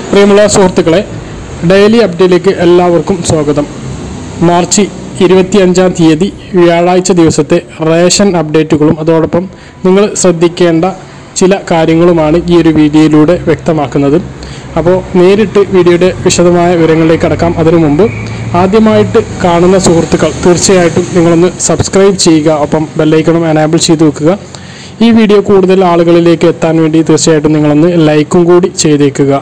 പ്രിയമുള്ള സുഹൃത്തുക്കളെ ഡെയിലി അപ്ഡേറ്റിലേക്ക് എല്ലാവർക്കും സ്വാഗതം മാർച്ച് ഇരുപത്തിയഞ്ചാം തീയതി വ്യാഴാഴ്ച ദിവസത്തെ റേഷൻ അപ്ഡേറ്റുകളും അതോടൊപ്പം നിങ്ങൾ ശ്രദ്ധിക്കേണ്ട ചില കാര്യങ്ങളുമാണ് ഈ ഒരു വീഡിയോയിലൂടെ വ്യക്തമാക്കുന്നത് അപ്പോൾ നേരിട്ട് വീഡിയോയുടെ വിശദമായ വിവരങ്ങളിലേക്ക് കടക്കാം അതിനു മുമ്പ് ആദ്യമായിട്ട് കാണുന്ന സുഹൃത്തുക്കൾ തീർച്ചയായിട്ടും നിങ്ങളൊന്ന് സബ്സ്ക്രൈബ് ചെയ്യുക ഒപ്പം ബെല്ലൈക്കണം എനാബിൾ ചെയ്ത് വെക്കുക ഈ വീഡിയോ കൂടുതൽ ആളുകളിലേക്ക് എത്താൻ വേണ്ടി തീർച്ചയായിട്ടും നിങ്ങളൊന്ന് ലൈക്കും കൂടി ചെയ്തേക്കുക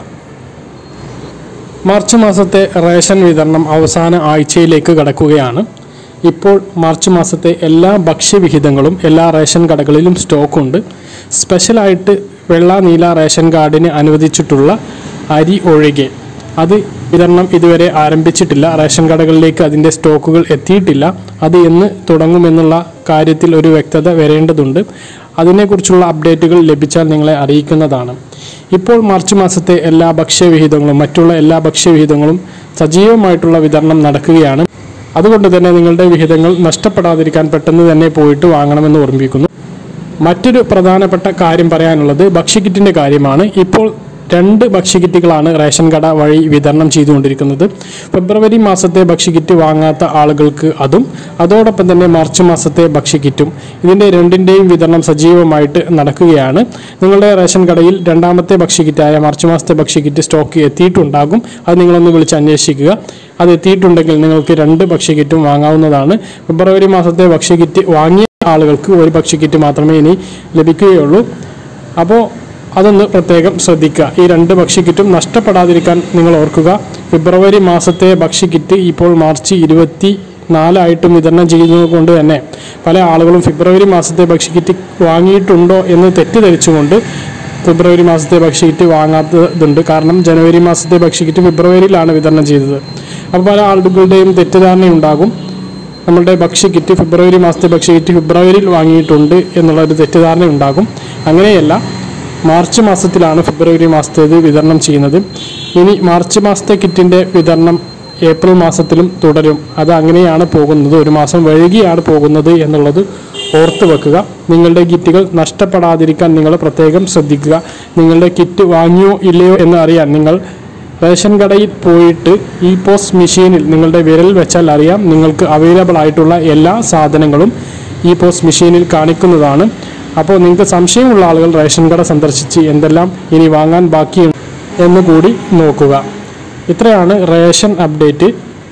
മാർച്ച് മാസത്തെ റേഷൻ വിതരണം അവസാന ആഴ്ചയിലേക്ക് കടക്കുകയാണ് ഇപ്പോൾ മാർച്ച് മാസത്തെ എല്ലാ ഭക്ഷ്യവിഹിതങ്ങളും എല്ലാ റേഷൻ കടകളിലും സ്റ്റോക്കുണ്ട് സ്പെഷ്യലായിട്ട് വെള്ള നീല റേഷൻ കാർഡിന് അനുവദിച്ചിട്ടുള്ള അരി ഒഴികെ അത് വിതരണം ഇതുവരെ ആരംഭിച്ചിട്ടില്ല റേഷൻ കടകളിലേക്ക് അതിൻ്റെ സ്റ്റോക്കുകൾ എത്തിയിട്ടില്ല അത് എന്ന് തുടങ്ങുമെന്നുള്ള കാര്യത്തിൽ ഒരു വ്യക്തത വരേണ്ടതുണ്ട് അതിനെക്കുറിച്ചുള്ള അപ്ഡേറ്റുകൾ ലഭിച്ചാൽ നിങ്ങളെ അറിയിക്കുന്നതാണ് ഇപ്പോൾ മാർച്ച് മാസത്തെ എല്ലാ ഭക്ഷ്യവിഹിതങ്ങളും മറ്റുള്ള എല്ലാ ഭക്ഷ്യവിഹിതങ്ങളും സജീവമായിട്ടുള്ള വിതരണം നടക്കുകയാണ് അതുകൊണ്ട് തന്നെ നിങ്ങളുടെ വിഹിതങ്ങൾ നഷ്ടപ്പെടാതിരിക്കാൻ പെട്ടെന്ന് തന്നെ പോയിട്ട് വാങ്ങണമെന്ന് ഓർമ്മിപ്പിക്കുന്നു മറ്റൊരു പ്രധാനപ്പെട്ട കാര്യം പറയാനുള്ളത് ഭക്ഷ്യക്കിറ്റിൻ്റെ കാര്യമാണ് ഇപ്പോൾ രണ്ട് ഭക്ഷ്യക്കിറ്റുകളാണ് റേഷൻ കട വഴി വിതരണം ചെയ്തുകൊണ്ടിരിക്കുന്നത് ഫെബ്രുവരി മാസത്തെ ഭക്ഷ്യക്കിറ്റ് വാങ്ങാത്ത ആളുകൾക്ക് അതും അതോടൊപ്പം തന്നെ മാർച്ച് മാസത്തെ ഭക്ഷ്യക്കിറ്റും ഇതിൻ്റെ രണ്ടിൻ്റെയും വിതരണം സജീവമായിട്ട് നടക്കുകയാണ് നിങ്ങളുടെ റേഷൻ കടയിൽ രണ്ടാമത്തെ ഭക്ഷ്യക്കിറ്റായ മാർച്ച് മാസത്തെ ഭക്ഷ്യക്കിറ്റ് സ്റ്റോക്ക് എത്തിയിട്ടുണ്ടാകും അത് നിങ്ങളൊന്ന് വിളിച്ച് അന്വേഷിക്കുക അത് എത്തിയിട്ടുണ്ടെങ്കിൽ നിങ്ങൾക്ക് രണ്ട് ഭക്ഷ്യക്കിറ്റും വാങ്ങാവുന്നതാണ് ഫെബ്രുവരി മാസത്തെ ഭക്ഷ്യക്കിറ്റ് വാങ്ങിയ ആളുകൾക്ക് ഒരു ഭക്ഷ്യക്കിറ്റ് മാത്രമേ ഇനി ലഭിക്കുകയുള്ളൂ അപ്പോൾ അതൊന്ന് പ്രത്യേകം ശ്രദ്ധിക്കുക ഈ രണ്ട് ഭക്ഷ്യക്കിറ്റും നഷ്ടപ്പെടാതിരിക്കാൻ നിങ്ങൾ ഓർക്കുക ഫെബ്രുവരി മാസത്തെ ഭക്ഷ്യക്കിറ്റ് ഇപ്പോൾ മാർച്ച് ഇരുപത്തി നാലായിട്ടും വിതരണം ചെയ്യുന്നത് കൊണ്ട് തന്നെ പല ആളുകളും ഫെബ്രുവരി മാസത്തെ ഭക്ഷ്യക്കിറ്റ് വാങ്ങിയിട്ടുണ്ടോ എന്ന് തെറ്റിദ്ധരിച്ചുകൊണ്ട് ഫെബ്രുവരി മാസത്തെ ഭക്ഷ്യക്കിറ്റ് വാങ്ങാത്തതുണ്ട് കാരണം ജനുവരി മാസത്തെ ഭക്ഷ്യക്കിറ്റ് ഫെബ്രുവരിയിലാണ് വിതരണം ചെയ്തത് അപ്പോൾ പല ആളുകളുടെയും തെറ്റിദ്ധാരണയുണ്ടാകും നമ്മളുടെ ഭക്ഷ്യക്കിറ്റ് ഫെബ്രുവരി മാസത്തെ ഭക്ഷ്യക്കിറ്റ് ഫെബ്രുവരിയിൽ വാങ്ങിയിട്ടുണ്ട് എന്നുള്ള ഒരു തെറ്റിദ്ധാരണ ഉണ്ടാകും അങ്ങനെയല്ല മാർച്ച് മാസത്തിലാണ് ഫെബ്രുവരി മാസത്തേത് വിതരണം ചെയ്യുന്നത് ഇനി മാർച്ച് മാസത്തെ കിറ്റിൻ്റെ വിതരണം ഏപ്രിൽ മാസത്തിലും തുടരും അത് അങ്ങനെയാണ് പോകുന്നത് ഒരു മാസം വൈകിയാണ് പോകുന്നത് എന്നുള്ളത് ഓർത്ത് വെക്കുക നിങ്ങളുടെ കിറ്റുകൾ നഷ്ടപ്പെടാതിരിക്കാൻ നിങ്ങൾ പ്രത്യേകം ശ്രദ്ധിക്കുക നിങ്ങളുടെ കിറ്റ് വാങ്ങിയോ ഇല്ലയോ എന്ന് അറിയാൻ നിങ്ങൾ റേഷൻ കടയിൽ പോയിട്ട് ഈ പോസ്റ്റ് മെഷീനിൽ നിങ്ങളുടെ വിരൽ വെച്ചാൽ അറിയാം നിങ്ങൾക്ക് അവൈലബിൾ ആയിട്ടുള്ള എല്ലാ സാധനങ്ങളും ഈ പോസ്റ്റ് മെഷീനിൽ കാണിക്കുന്നതാണ് അപ്പോൾ നിങ്ങൾക്ക് സംശയമുള്ള ആളുകൾ റേഷൻ കട സന്ദർശിച്ച് എന്തെല്ലാം ഇനി വാങ്ങാൻ ബാക്കിയുണ്ട് എന്ന് കൂടി നോക്കുക ഇത്രയാണ് റേഷൻ അപ്ഡേറ്റ്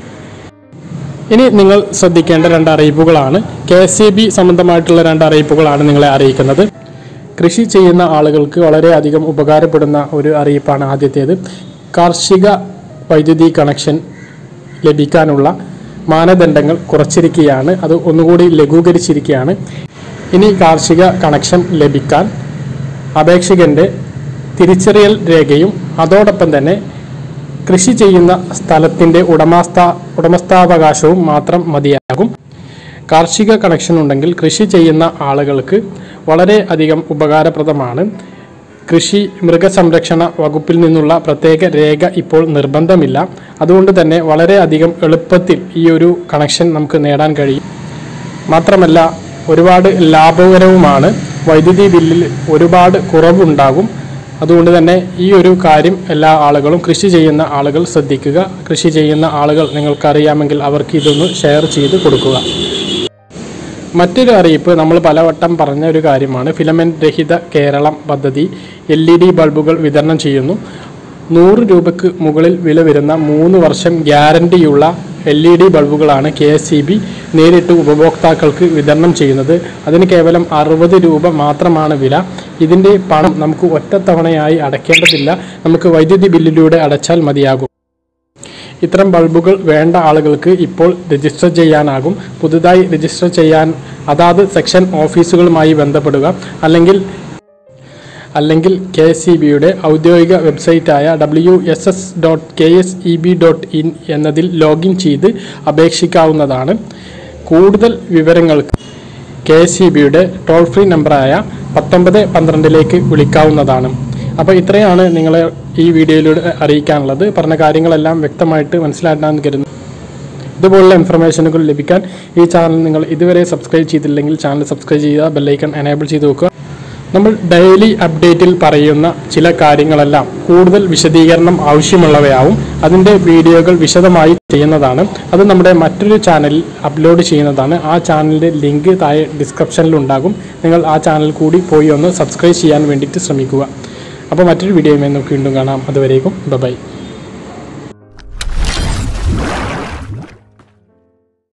ഇനി നിങ്ങൾ ശ്രദ്ധിക്കേണ്ട രണ്ട് അറിയിപ്പുകളാണ് കെ എസ് ബി സംബന്ധമായിട്ടുള്ള രണ്ട് അറിയിപ്പുകളാണ് നിങ്ങളെ അറിയിക്കുന്നത് കൃഷി ചെയ്യുന്ന ആളുകൾക്ക് വളരെയധികം ഉപകാരപ്പെടുന്ന ഒരു അറിയിപ്പാണ് ആദ്യത്തേത് കാർഷിക വൈദ്യുതി കണക്ഷൻ ലഭിക്കാനുള്ള മാനദണ്ഡങ്ങൾ കുറച്ചിരിക്കുകയാണ് അത് ഒന്നുകൂടി ലഘൂകരിച്ചിരിക്കുകയാണ് ഇനി കാർഷിക കണക്ഷൻ ലഭിക്കാൻ അപേക്ഷകൻ്റെ തിരിച്ചറിയൽ രേഖയും അതോടൊപ്പം തന്നെ കൃഷി ചെയ്യുന്ന സ്ഥലത്തിൻ്റെ ഉടമസ്ഥ ഉടമസ്ഥാവകാശവും മാത്രം മതിയാകും കാർഷിക കണക്ഷൻ ഉണ്ടെങ്കിൽ കൃഷി ചെയ്യുന്ന ആളുകൾക്ക് വളരെ അധികം ഉപകാരപ്രദമാണ് കൃഷി മൃഗസംരക്ഷണ വകുപ്പിൽ നിന്നുള്ള പ്രത്യേക രേഖ ഇപ്പോൾ നിർബന്ധമില്ല അതുകൊണ്ട് തന്നെ വളരെ അധികം എളുപ്പത്തിൽ ഈ ഒരു കണക്ഷൻ നമുക്ക് നേടാൻ കഴിയും മാത്രമല്ല ഒരുപാട് ലാഭകരവുമാണ് വൈദ്യുതി ബില്ലിൽ ഒരുപാട് കുറവുണ്ടാകും അതുകൊണ്ട് തന്നെ ഈ ഒരു കാര്യം എല്ലാ ആളുകളും കൃഷി ചെയ്യുന്ന ആളുകൾ ശ്രദ്ധിക്കുക കൃഷി ചെയ്യുന്ന ആളുകൾ നിങ്ങൾക്കറിയാമെങ്കിൽ അവർക്ക് ഇതൊന്ന് ഷെയർ ചെയ്ത് കൊടുക്കുക മറ്റൊരു അറിയിപ്പ് നമ്മൾ പലവട്ടം പറഞ്ഞ ഒരു കാര്യമാണ് ഫിലമെന്റ് രഹിത കേരളം പദ്ധതി എൽ ഇ ഡി ബൾബുകൾ വിതരണം ചെയ്യുന്നു നൂറ് രൂപയ്ക്ക് മുകളിൽ വില വരുന്ന മൂന്ന് വർഷം ഗ്യാരണ്ടിയുള്ള എൽ ഇ ഡി ബൾബുകളാണ് കെ എസ് സി ബി നേരിട്ട് ഉപഭോക്താക്കൾക്ക് വിതരണം ചെയ്യുന്നത് അതിന് കേവലം അറുപത് രൂപ മാത്രമാണ് വില ഇതിൻ്റെ പണം നമുക്ക് ഒറ്റത്തവണയായി അടയ്ക്കേണ്ടതില്ല നമുക്ക് വൈദ്യുതി ബില്ലിലൂടെ അടച്ചാൽ മതിയാകും ഇത്തരം ബൾബുകൾ വേണ്ട ആളുകൾക്ക് ഇപ്പോൾ രജിസ്റ്റർ ചെയ്യാനാകും പുതുതായി രജിസ്റ്റർ ചെയ്യാൻ അതാത് സെക്ഷൻ ഓഫീസുകളുമായി ബന്ധപ്പെടുക അല്ലെങ്കിൽ അല്ലെങ്കിൽ കെ എസ് ഇ ബിയുടെ ഔദ്യോഗിക വെബ്സൈറ്റായ W S S dot K S E B dot in എന്നതിൽ ലോഗിൻ ചെയ്ത് അപേക്ഷിക്കാവുന്നതാണ് കൂടുതൽ വിവരങ്ങൾക്ക് കെ എസ് ഇ ബിയുടെ ടോൾ ഫ്രീ നമ്പറായ പത്തൊമ്പത് പന്ത്രണ്ടിലേക്ക് വിളിക്കാവുന്നതാണ് അപ്പോൾ ഇത്രയാണ് നിങ്ങളെ ഈ വീഡിയോയിലൂടെ അറിയിക്കാനുള്ളത് പറഞ്ഞ കാര്യങ്ങളെല്ലാം വ്യക്തമായിട്ട് മനസ്സിലാക്കാമെന്ന് കരുതുന്നു ഇതുപോലുള്ള ഇൻഫർമേഷനുകൾ ലഭിക്കാൻ ഈ ചാനൽ നിങ്ങൾ ഇതുവരെ സബ്സ്ക്രൈബ് ചെയ്തില്ലെങ്കിൽ ചാനൽ സബ്സ്ക്രൈബ് ചെയ്യുക ബെല്ലൈക്കൺ എനേബിൾ ചെയ്ത് വെക്കുക നമ്മൾ ഡെയിലി അപ്ഡേറ്റിൽ പറയുന്ന ചില കാര്യങ്ങളെല്ലാം കൂടുതൽ വിശദീകരണം ആവശ്യമുള്ളവയാവും അതിൻ്റെ വീഡിയോകൾ വിശദമായി ചെയ്യുന്നതാണ് അത് നമ്മുടെ മറ്റൊരു ചാനലിൽ അപ്ലോഡ് ചെയ്യുന്നതാണ് ആ ചാനലിൻ്റെ ലിങ്ക് താഴെ ഡിസ്ക്രിപ്ഷനിൽ ഉണ്ടാകും നിങ്ങൾ ആ ചാനൽ കൂടി പോയി ഒന്ന് സബ്സ്ക്രൈബ് ചെയ്യാൻ വേണ്ടിയിട്ട് ശ്രമിക്കുക അപ്പോൾ മറ്റൊരു വീഡിയോയുമായി നമുക്ക് വീണ്ടും കാണാം അതുവരേക്കും ബൈ